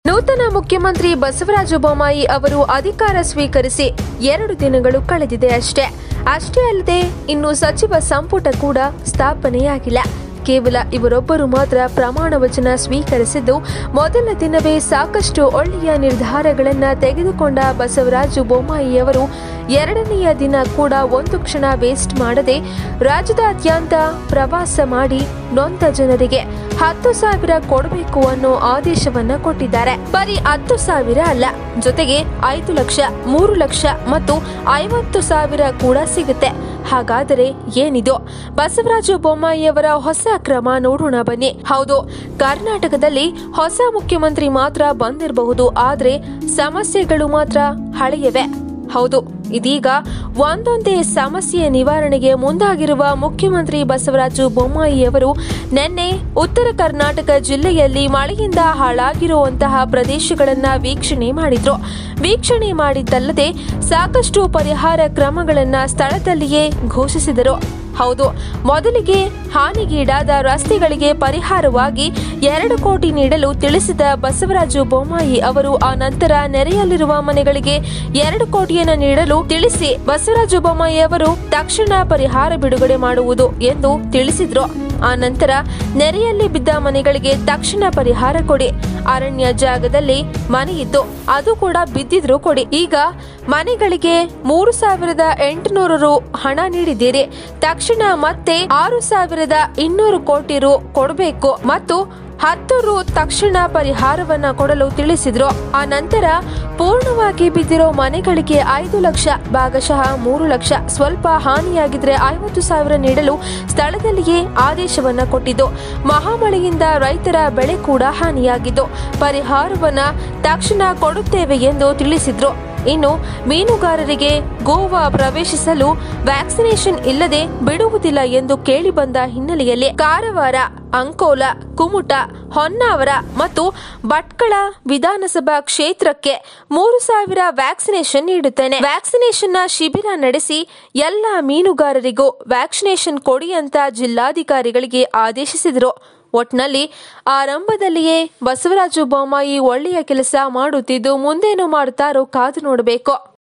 ನೂತನ ಮುಖ್ಯಮಂತ್ರಿ ಬಸವರಾಜ ಬೊಮ್ಮಾಯಿ ಅವರು ಅಧಿಕಾರ ಸ್ವೀಕರಿಸಿ ಎರಡು ದಿನಗಳು ಕಳೆದಿದೆ ಅಷ್ಟೇ ಅಷ್ಟೇ ಅಲ್ಲದೆ ಇನ್ನು ಸಚಿವ ಸಂಪುಟ ಕೂಡ ಸ್ಥಾಪನೆಯಾಗಿಲ್ಲ ಕೇವಲ ಇವರೊಬ್ಬರು ಮಾತ್ರ ಪ್ರಮಾಣ ವಚನ ಸ್ವೀಕರಿಸಿದ್ದು ಮೊದಲ ದಿನವೇ ಸಾಕಷ್ಟು ಒಳ್ಳೆಯ ನಿರ್ಧಾರಗಳನ್ನು ತೆಗೆದುಕೊಂಡ ಬಸವರಾಜು ಬೊಮ್ಮಾಯಿಯವರು ಎರಡನೆಯ ದಿನ ಕೂಡ ಒಂದು ಕ್ಷಣ ವೇಸ್ಟ್ ಮಾಡದೆ ರಾಜ್ಯದಾದ್ಯಂತ ಪ್ರವಾಸ ಮಾಡಿ ನೊಂದ ಜನರಿಗೆ ಹತ್ತು ಸಾವಿರ ಕೊಡಬೇಕು ಅನ್ನೋ ಆದೇಶವನ್ನ ಕೊಟ್ಟಿದ್ದಾರೆ ಬರೀ ಹತ್ತು ಸಾವಿರ ಅಲ್ಲ ಜೊತೆಗೆ ಐದು ಲಕ್ಷ ಮೂರು ಲಕ್ಷ ಮತ್ತು ಐವತ್ತು ಸಾವಿರ ಕೂಡ ಸಿಗುತ್ತೆ ಹಾಗಾದರೆ ಏನಿದು ಬಸವರಾಜ ಬೊಮ್ಮಾಯಿಯವರ ಹೊಸ ಕ್ರಮ ನೋಡೋಣ ಬನ್ನಿ ಹೌದು ಕರ್ನಾಟಕದಲ್ಲಿ ಹೊಸ ಮುಖ್ಯಮಂತ್ರಿ ಮಾತ್ರ ಬಂದಿರಬಹುದು ಆದ್ರೆ ಸಮಸ್ಯೆಗಳು ಮಾತ್ರ ಹಳೆಯವೆ ಹೌದು ಇದೀಗ ಒಂದೊಂದೇ ಸಮಸ್ಯೆ ನಿವಾರಣೆಗೆ ಮುಂದಾಗಿರುವ ಮುಖ್ಯಮಂತ್ರಿ ಬಸವರಾಜು ಬೊಮ್ಮಾಯಿಯವರು ನಿನ್ನೆ ಉತ್ತರ ಕರ್ನಾಟಕ ಜಿಲ್ಲೆಯಲ್ಲಿ ಮಳೆಯಿಂದ ಹಾಳಾಗಿರುವಂತಹ ಪ್ರದೇಶಗಳನ್ನ ವೀಕ್ಷಣೆ ಮಾಡಿದ್ರು ವೀಕ್ಷಣೆ ಮಾಡಿದ್ದಲ್ಲದೆ ಸಾಕಷ್ಟು ಪರಿಹಾರ ಕ್ರಮಗಳನ್ನ ಸ್ಥಳದಲ್ಲಿಯೇ ಘೋಷಿಸಿದರು ಹೌದು ಮೊದಲಿಗೆ ಹಾನಿಗೀಡಾದ ರಸ್ತೆಗಳಿಗೆ ಪರಿಹಾರವಾಗಿ ಎರಡು ಕೋಟಿ ನೀಡಲು ತಿಳಿಸಿದ ಬಸವರಾಜು ಬೊಮ್ಮಾಯಿ ಅವರು ಆ ನಂತರ ನೆರೆಯಲ್ಲಿರುವ ಮನೆಗಳಿಗೆ ಎರಡು ಕೋಟಿಯನ್ನು ನೀಡಲು ತಿಳಿಸಿ ಬಸವರಾಜು ಬೊಮ್ಮಾಯಿ ಅವರು ತಕ್ಷಣ ಪರಿಹಾರ ಬಿಡುಗಡೆ ಮಾಡುವುದು ಎಂದು ತಿಳಿಸಿದ್ರು ಆ ನಂತರ ನೆರೆಯಲ್ಲಿ ಬಿದ್ದ ಮನೆಗಳಿಗೆ ತಕ್ಷಣ ಪರಿಹಾರ ಕೊಡಿ ಅರಣ್ಯ ಜಾಗದಲ್ಲಿ ಮನೆ ಇತ್ತು ಅದು ಕೂಡ ಬಿದ್ದಿದ್ರು ಕೊಡಿ ಈಗ ಮನೆಗಳಿಗೆ ಮೂರು ಸಾವಿರದ ಎಂಟುನೂರು ರು ಹಣ ನೀಡಿದ್ದೀರಿ ತಕ್ಷಣ ಮತ್ತೆ ಆರು ಸಾವಿರದ ಇನ್ನೂರು ಕೋಟಿ ರು ಕೊಡಬೇಕು ಮತ್ತು ಹತ್ತು ರು ತಕ್ಷಣ ಪರಿಹಾರವನ್ನ ಕೊಡಲು ತಿಳಿಸಿದ್ರು ಆ ನಂತರ ಪೂರ್ಣವಾಗಿ ಬಿದ್ದಿರೋ ಮನೆಗಳಿಗೆ ಐದು ಲಕ್ಷ ಭಾಗಶಃ ಮೂರು ಲಕ್ಷ ಸ್ವಲ್ಪ ಹಾನಿಯಾಗಿದ್ರೆ ಐವತ್ತು ಸಾವಿರ ನೀಡಲು ಸ್ಥಳದಲ್ಲಿಯೇ ಆದೇಶವನ್ನ ಕೊಟ್ಟಿದ್ದು ಮಹಾಮಳೆಯಿಂದ ರೈತರ ಬೆಳೆ ಕೂಡ ಹಾನಿಯಾಗಿದ್ದು ಪರಿಹಾರವನ್ನ ತಕ್ಷಣ ಕೊಡುತ್ತೇವೆ ಎಂದು ತಿಳಿಸಿದ್ರು ಇನ್ನು ಮೀನುಗಾರರಿಗೆ ಗೋವಾ ಪ್ರವೇಶಿಸಲು ವ್ಯಾಕ್ಸಿನೇಷನ್ ಇಲ್ಲದೆ ಬಿಡುವುದಿಲ್ಲ ಎಂದು ಕೇಳಿಬಂದ ಹಿನ್ನೆಲೆಯಲ್ಲಿ ಕಾರವಾರ ಅಂಕೋಲ ಕುಮುಟ ಹೊನ್ನಾವರ ಮತ್ತು ಭಟ್ಕಳ ವಿಧಾನಸಭಾ ಕ್ಷೇತ್ರಕ್ಕೆ ಮೂರು ಸಾವಿರ ವ್ಯಾಕ್ಸಿನೇಷನ್ ನೀಡುತ್ತೇನೆ ವ್ಯಾಕ್ಸಿನೇಷನ್ನ ಶಿಬಿರ ನಡೆಸಿ ಎಲ್ಲ ಮೀನುಗಾರರಿಗೂ ವ್ಯಾಕ್ಸಿನೇಷನ್ ಕೊಡಿ ಅಂತ ಜಿಲ್ಲಾಧಿಕಾರಿಗಳಿಗೆ ಆದೇಶಿಸಿದರು ಒಟ್ನಲ್ಲಿ ಆರಂಭದಲ್ಲಿಯೇ ಬಸವರಾಜು ಬೊಮ್ಮಾಯಿ ಒಳ್ಳೆಯ ಕೆಲಸ ಮಾಡುತ್ತಿದ್ದು ಮುಂದೇನು ಮಾಡುತ್ತಾರೋ ಕಾದು ನೋಡಬೇಕು